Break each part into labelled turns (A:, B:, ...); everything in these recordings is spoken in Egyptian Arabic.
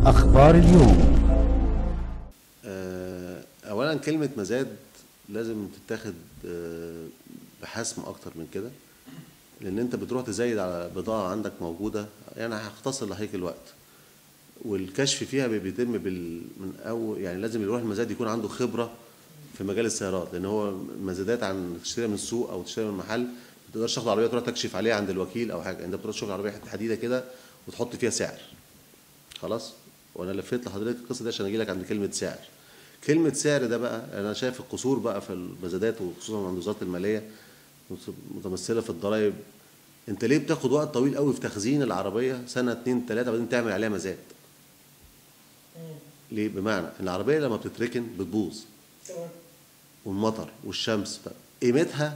A: أخبار اليوم
B: آه، اولا كلمه مزاد لازم تتاخد آه، بحسم اكتر من كده لان انت بتروح تزايد على بضاعه عندك موجوده يعني هختصر لحضرتك الوقت والكشف فيها بي- بيتم بال من اول يعني لازم اللي يروح المزاد يكون عنده خبره في مجال السيارات لان هو المزادات عن تشتريها من السوق او تشتريها من محل ما تقدرش تاخد عربيه تروح تكشف عليها عند الوكيل او حاجه انت بتروح تشوف العربيه حته حديده كده وتحط فيها سعر خلاص وانا لفيت لحضرتك القصه دي عشان اجي لك عند كلمه سعر كلمه سعر ده بقى انا شايف القصور بقى في المزادات وخصوصا عند وزاره الماليه متمثله في الضرائب انت ليه بتاخد وقت طويل قوي في تخزين العربيه سنه اتنين تلاته بعدين تعمل عليها مزاد ليه بمعنى ان العربيه لما بتتركن بتبوظ
C: تمام
B: والمطر والشمس قيمتها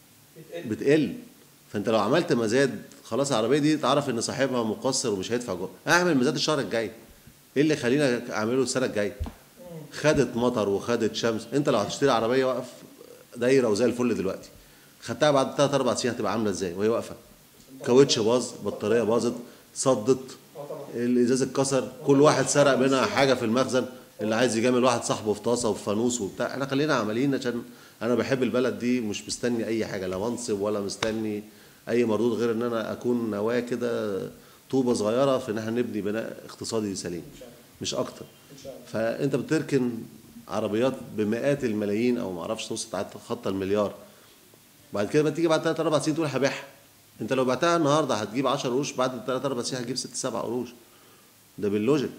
C: بتقل
B: بتقل فانت لو عملت مزاد خلاص العربيه دي تعرف ان صاحبها مقصر ومش هيدفع جوه اعمل مزاد الشهر الجاي ايه اللي يخليني اعمله السنه الجايه خدت مطر وخدت شمس انت لو هتشتري عربيه واقف دايره وزي الفل دلوقتي خدتها بعد ثلاث اربع سنين هتبقى عامله ازاي وهي واقفه كاوتش باظ بطاريه باظت صدت
C: اه طبعا
B: الازاز اتكسر كل واحد سرق منها حاجه في المخزن اللي عايز يجامل واحد صاحبه في طاسه وفي فانوس وبتاع احنا خلينا عمليين عشان انا بحب البلد دي مش مستني اي حاجه لا منصب ولا مستني اي مردود غير ان انا اكون نواه كده طوبه صغيره في ان احنا نبني بناء اقتصادي سليم
C: ان شاء الله
B: مش اكتر
C: ان شاء الله
B: فانت بتركن عربيات بمئات الملايين او ما اعرفش توصل تعدي خط المليار بعد كده ما تيجي بعد 3 4 سنين تقول هبيعها انت لو بعتها النهارده هتجيب 10 قروش بعد 3 4 سنين هتجيب 6 7 قروش ده باللوجيك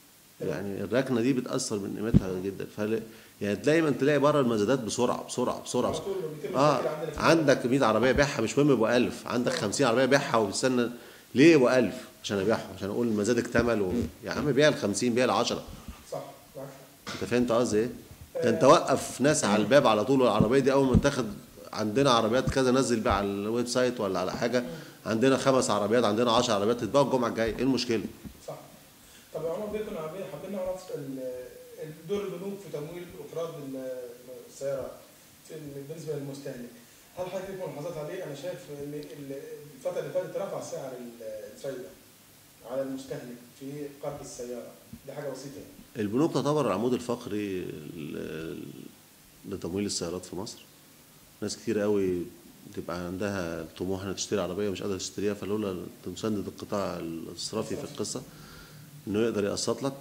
B: يعني الركنه دي بتاثر من قيمتها جدا فل... يعني دايما تلاقي بره المزادات بسرعه بسرعه بسرعه
C: على طول بيتم
B: اه
C: التفكير عندنا في
B: عندك 100 عربيه بيعها مش مهم يبقوا 1000 عندك 50 عربيه بيعها وبتستنى ليه يبقوا 1000 عشان ابيعهم عشان اقول المزاد اكتمل و... يا عم بيع ال 50 بيع ال 10
C: صح معاك حق.
B: انت فهمت قصدي ايه؟ ده انت وقف ناس على الباب على طول والعربيه دي اول ما تاخد عندنا عربيات كذا نزل بقى على الويب سايت ولا على حاجه عندنا خمس عربيات عندنا 10 عربيات تتباع الجمعه الجايه ايه المشكله؟
C: صح طب يا عمر بيه كنا عاملين حابين نعرف ال- دور البنوك في تمويل واقراض ال- السيارات في ال- بالنسبه للمستهلك هل حضرتك ليك ملاحظات عليه؟ انا شايف ان ال- الفتره اللي فاتت رفع سعر ال- الفايده على المستهلك في قرض السياره دي حاجه بسيطه يعني
B: البنوك تعتبر العمود الفقري ل- لتمويل السيارات في مصر ناس كتير قوي بتبقى عندها طموح انها تشتري عربيه مش قادره تشتريها فلولا تسدد القطاع الصرافي في القصه انه يقدر يقسط لك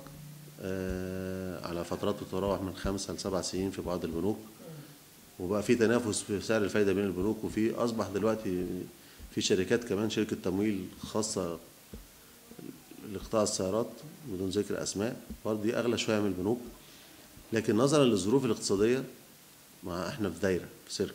B: آه، على فترات بتتراوح من خمسة لسبع سنين في بعض البنوك وبقى في تنافس في سعر الفايده بين البنوك وفي اصبح دلوقتي في شركات كمان شركه تمويل خاصه لقطاع السيارات بدون ذكر اسماء برضه دي اغلى شويه من البنوك لكن نظرا للظروف الاقتصاديه ما احنا في دايره في سيركل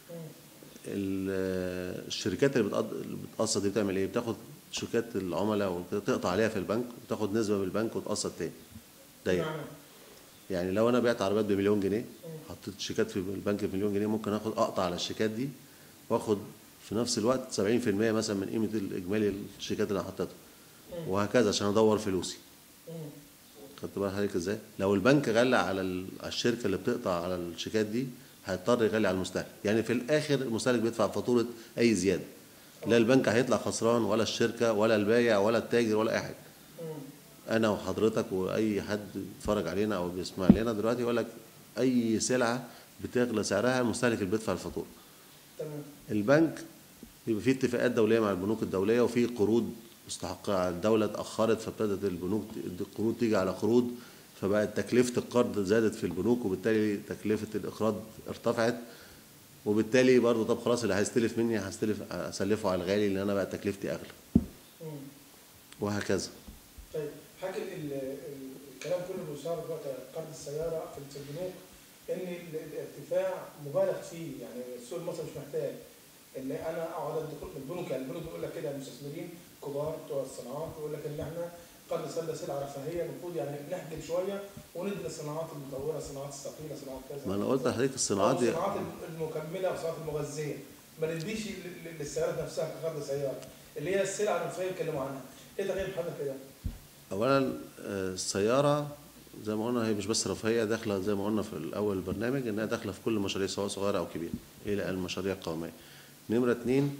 B: ال- الشركات اللي بتقض- اللي بتقسط دي بتعمل ايه؟ بتاخد شيكات العملاء وكده تقطع عليها في البنك وتاخد نسبه من البنك وتقسط تاني دايره
C: نعم.
B: يعني لو انا بعت عربيات بمليون جنيه حطيت شيكات في البنك بمليون جنيه ممكن اخد اقطع على الشيكات دي واخد في نفس الوقت 70% مثلا من قيمه الاجمالي الشيكات اللي انا حطيتها وهكذا عشان ادور فلوسي
C: مم.
B: خدت بالك حضرتك ازاي؟ لو البنك غلى على ال- على الشركه اللي بتقطع على الشيكات دي هيضطر يغلي على المستهلك، يعني في الاخر المستهلك بيدفع فاتوره اي زياده. لا البنك هيطلع خسران ولا الشركه ولا البايع ولا التاجر ولا اي حاجه.
C: مم.
B: انا وحضرتك واي حد بيتفرج علينا او بيسمع لنا دلوقتي يقول لك اي سلعه بتغلى سعرها المستهلك اللي بيدفع الفاتوره.
C: تمام
B: البنك بيبقى فيه اتفاقات دوليه مع البنوك الدوليه وفي قروض مستحقه على الدوله اتاخرت فابتدت البنوك القروض تيجي على قروض فبقت تكلفه القرض زادت في البنوك وبالتالي تكلفه الاقراض ارتفعت وبالتالي برضه طب خلاص اللي هيستلف مني هستلف اسلفه على الغالي لان انا بقى تكلفتي اغلى
C: مم.
B: وهكذا
C: طيب حاجه ال- ال- الكلام كله بيشار دلوقتي على قرض السياره في البنوك ان ال- الارتفاع مبالغ فيه يعني السوق المصري مش محتاج ان انا اقعد ادخل البنوك يعني البنوك بيقول لك كده المستثمرين كبار بتوع الصناعات بيقول لك ان احنا قرض السياره ده سلعه رفاهيه المفروض يعني نحجم شويه وندي للصناعات المطوره الصناعات الثقيله صناعات كذا
B: ما انا قلت لحضرتك الصناعات دي
C: الصناعات المكمله والصناعات المغذيه ما نديش لل- لل- للسيارات نفسها كقرض سياره اللي هي السلعه الرفاهيه بيتكلموا عنها ايه تغيير حضرتك كده؟
B: اولا آه، السياره زي ما قلنا هي مش بس رفاهيه داخله زي ما قلنا في الاول البرنامج انها داخله في كل المشاريع سواء صغيره او كبيره الى المشاريع القوميه نمره اتنين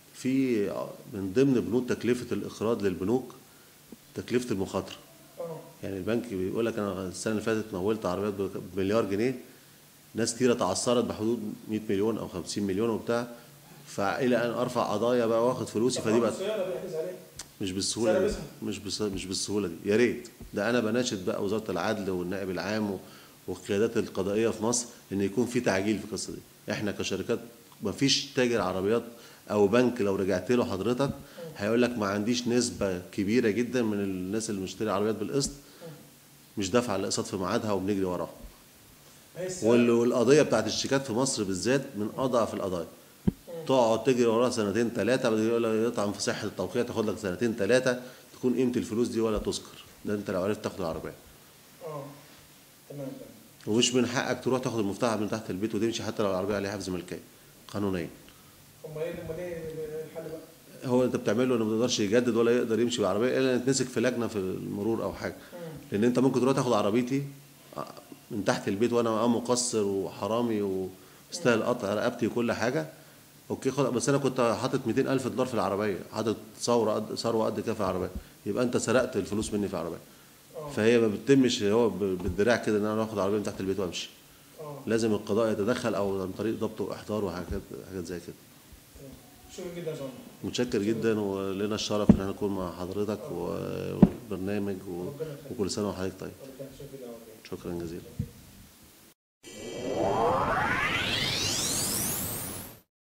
B: في من ضمن بنود تكلفه الاقراض للبنوك تكلفه المخاطره
C: اه
B: يعني البنك بيقول لك انا السنه اللي فاتت مولت عربيات بمليار جنيه ناس كتيره تعثرت بحدود 100 مليون او 50 مليون وبتاع فالى ان ارفع قضايا بقى واخد فلوسي فدي بقت
C: السياره بيحجز عليها
B: مش بالسهوله دي
C: سلام
B: مش بس مش بالسهوله دي يا ريت ده انا بناشد بقى وزاره العدل والنائب العام و- والقيادات القضائيه في مصر ان يكون في تعجيل في القصه دي احنا كشركات ما فيش تاجر عربيات او بنك لو رجعت له حضرتك هيقول لك ما عنديش نسبه كبيره جدا من الناس اللي مشتري عربيات بالقسط مش دافعه الاقساط في ميعادها وبنجري وراها
C: هي السيارة-
B: وال- والقضيه بتاعت الشيكات في مصر بالذات من اضعف القضايا تقعد تجري وراها سنتين ثلاثه بعد كده يقول لك يطعن في صحه التوقيع تاخد لك سنتين ثلاثه تكون قيمه الفلوس دي ولا تذكر ده انت لو عرفت تاخد العربيه
C: اه تمام تمام
B: ومش من حقك تروح تاخد المفتاح من تحت البيت وتمشي حتى لو العربيه عليها حفظ ملكيه قانونيا
C: امال ايه امال ايه الحل بقى؟
B: هو انت بتعمله انه ما يقدرش يجدد ولا يقدر يمشي بالعربيه الا ان يتمسك في لجنه في المرور او حاجه لان انت ممكن تروح تاخد عربيتي من تحت البيت وانا اه مقصر وحرامي ومستاهل قطع رقبتي وكل حاجه اوكي خد بس انا كنت حاطط 200 الف دولار في العربيه حاطط ثوره قد ثروه قد كده في العربيه يبقى انت سرقت الفلوس مني في العربيه
C: اه
B: فهي ما بتتمش هو ب- بالدراع كده ان انا اخد عربيه من تحت البيت وامشي
C: اه
B: لازم القضاء يتدخل او عن طريق ضبط واحضار وحاجات حاجات زي كده
C: تمام. شكرا جدا يا فندم
B: متشكر جدا ولنا الشرف ان احنا نكون مع حضرتك و- والبرنامج و-
C: ربنا يخليك
B: وكل سنه وحضرتك طيب
C: ربنا يخليك.
B: شكرا جزيلا